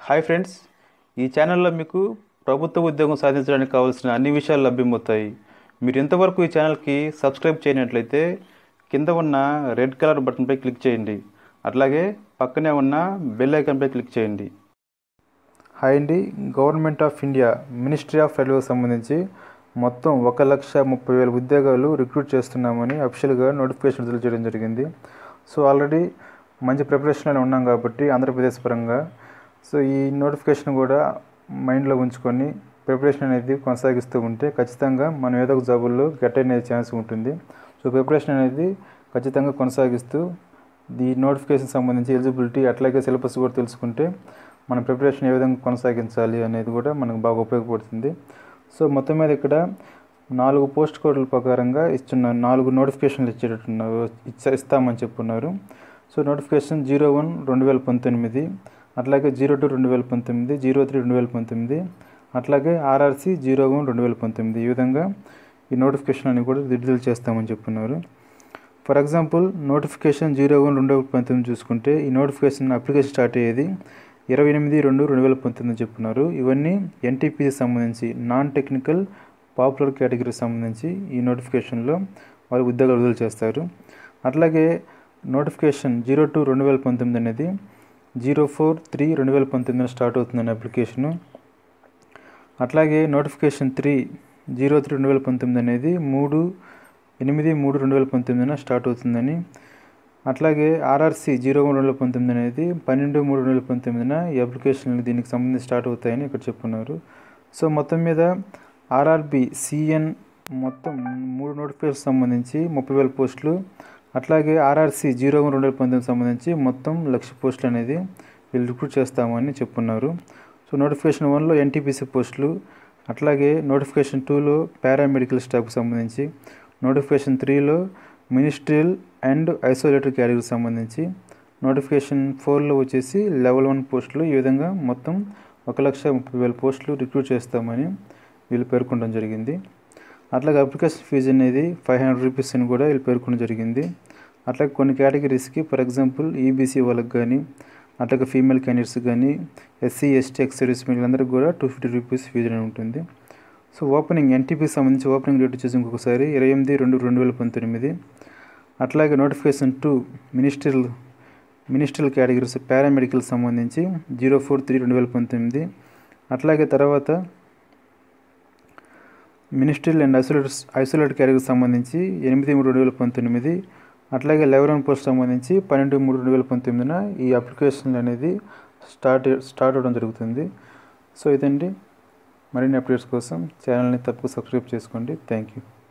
hi friends ఈ ఛానల్లో మీకు ప్రభుత్వ ఉద్యోగం సాధించడానికి కావాల్సిన అన్ని విషయాలు లభ్యమవుతాయి మీరు ఇంతవరకు ఈ ఛానల్కి సబ్స్క్రైబ్ చేయనట్లయితే కింద ఉన్న రెడ్ కలర్ బటన్పై క్లిక్ చేయండి అట్లాగే పక్కనే ఉన్న బెల్ ఐకాన్పై క్లిక్ చేయండి హాయ్ అండి government of India ministry of రైల్వేకి సంబంధించి మొత్తం ఒక లక్ష ముప్పై వేల ఉద్యోగాలు రిక్రూట్ చేస్తున్నామని అఫిషియల్గా నోటిఫికేషన్ విడుదల చేయడం జరిగింది సో ఆల్రెడీ మంచి ప్రిపరేషన్లో ఉన్నాం కాబట్టి ఆంధ్రప్రదేశ్ పరంగా సో ఈ నోటిఫికేషన్ కూడా మైండ్లో ఉంచుకొని ప్రిపరేషన్ అనేది కొనసాగిస్తూ ఉంటే ఖచ్చితంగా మనం ఏదో ఒక జాబుల్లో గెట్ అనే ఛాన్స్ ఉంటుంది సో ప్రిపరేషన్ అనేది ఖచ్చితంగా కొనసాగిస్తూ ఈ నోటిఫికేషన్ సంబంధించి ఎలిజిబిలిటీ అట్లాగే సిలబస్ కూడా తెలుసుకుంటే మన ప్రిపరేషన్ ఏ విధంగా కొనసాగించాలి అనేది కూడా మనకు బాగా ఉపయోగపడుతుంది సో మొత్తం మీద ఇక్కడ నాలుగు పోస్ట్ కోడ్ల ప్రకారంగా ఇస్తున్నారు నాలుగు నోటిఫికేషన్లు ఇచ్చేటట్టున్నారు ఇచ్చా ఇస్తామని చెప్పున్నారు సో నోటిఫికేషన్ జీరో వన్ రెండు వేల పంతొమ్మిది అట్లాగే జీరో టూ రెండు వేల పంతొమ్మిది జీరో త్రీ రెండు వేల పంతొమ్మిది అట్లాగే ఆర్ఆర్సీ జీరో వన్ రెండు వేల పంతొమ్మిది ఈ విధంగా ఈ నోటిఫికేషన్ అని కూడా విడుదల చేస్తామని చెప్పున్నారు for example notification zero one రెండు వేల పంతొమ్మిది చూసుకుంటే ఈ నోటిఫికేషన్ అప్లికేషన్ స్టార్ట్ అయ్యేది ఇరవై ఎనిమిది రెండు రెండు వేల పంతొమ్మిది చెప్పున్నారు ఇవన్నీ ఎన్టీపీకి సంబంధించి నాన్ టెక్నికల్ పాపులర్ కేటగిరీకి సంబంధించి ఈ నోటిఫికేషన్లో వారు ఉద్యోగాలు విడుదల చేస్తారు అట్లాగే నోటిఫికేషన్ జీరో టూ రెండు వేల పంతొమ్మిది అనేది జీరో ఫోర్ త్రీ రెండు వేల పంతొమ్మిదిన స్టార్ట్ అవుతుందని అప్లికేషను అట్లాగే నోటిఫికేషన్ త్రీ జీరో త్రీ రెండు వేల పంతొమ్మిది అనేది మూడు ఎనిమిది మూడు రెండు వేల పంతొమ్మిదిన స్టార్ట్ అవుతుందని అట్లాగే ఆర్ఆర్సీ జీరో రెండు వేల పంతొమ్మిది అనేది పన్నెండు మూడు రెండు వేల పంతొమ్మిదిన ఈ అప్లికేషన్లు దీనికి సంబంధించి స్టార్ట్ అవుతాయని ఇక్కడ చెప్పున్నారు సో మొత్తం మీద ఆర్ఆర్బి సిఎన్ మొత్తం మూడు నోటిఫికేషన్ సంబంధించి ముప్పై వేల పోస్టులు అట్లాగే ఆర్ఆర్సీ జీరో రెండు వేల పంతొమ్మిది సంబంధించి మొత్తం లక్ష పోస్టులు అనేది వీళ్ళు రిక్రూట్ చేస్తామని చెప్పున్నారు సో నోటిఫికేషన్ వన్లో ఎన్టీపీసీ పోస్టులు అట్లాగే నోటిఫికేషన్ టూలో పారామెడికల్ స్టాఫ్కి సంబంధించి నోటిఫికేషన్ త్రీలో మినిస్ట్రియల్ అండ్ ఐసోలేటెడ్ క్యాటగిరీకి సంబంధించి నోటిఫికేషన్ ఫోర్లో వచ్చేసి లెవెల్ వన్ పోస్టులు ఈ విధంగా మొత్తం ఒక లక్ష ముప్పై వేల పోస్టులు రిక్రూట్ చేస్తామని వీళ్ళు పేర్కొనడం జరిగింది అట్లాగే అప్లికేషన్ ఫీజు అనేది ఫైవ్ హండ్రెడ్ రూపీస్ అని కూడా వీళ్ళు పేర్కొనడం జరిగింది అట్లాగే కొన్ని కేటగిరీస్కి ఫర్ ఎగ్జాంపుల్ ఈబీసీ వాళ్ళకి కానీ అట్లాగే ఫీమేల్ క్యాండిడేట్స్ కానీ ఎస్సీ ఎస్టీ ఎక్స్ సర్వీస్ వీళ్ళందరికీ కూడా టూ ఫిఫ్టీ రూపీస్ ఫీజు అని ఉంటుంది సో ఓపెనింగ్ ఎన్టీపీకి సంబంధించి ఓపెనింగ్ డేట్ వచ్చేసి ఇంకొకసారి ఇరవై ఎనిమిది రెండు రెండు వేల పంతొమ్మిది అట్లాగే notification to ministerial ministerial categories paramedical సంబంధించి జీరో ఫోర్ త్రీ రెండు వేల పంతొమ్మిది అట్లాగే తర్వాత మినిస్ట్రియల్ అండ్ ఐసోలేట్ ఐసోలేట్ కేటగిరీకి సంబంధించి ఎనిమిది మూడు రెండు వేల పంతొమ్మిది అట్లాగే లెవెన్ పోస్ట్ సంబంధించి పన్నెండు మూడు రెండు వేల పంతొమ్మిదిన ఈ అప్లికేషన్ అనేది స్టార్ట్ స్టార్ట్ అవ్వడం జరుగుతుంది సో ఇదండి మరిన్ని అప్డేట్స్ కోసం ఛానల్ని తప్పక సబ్స్క్రైబ్ చేసుకోండి థ్యాంక్ యూ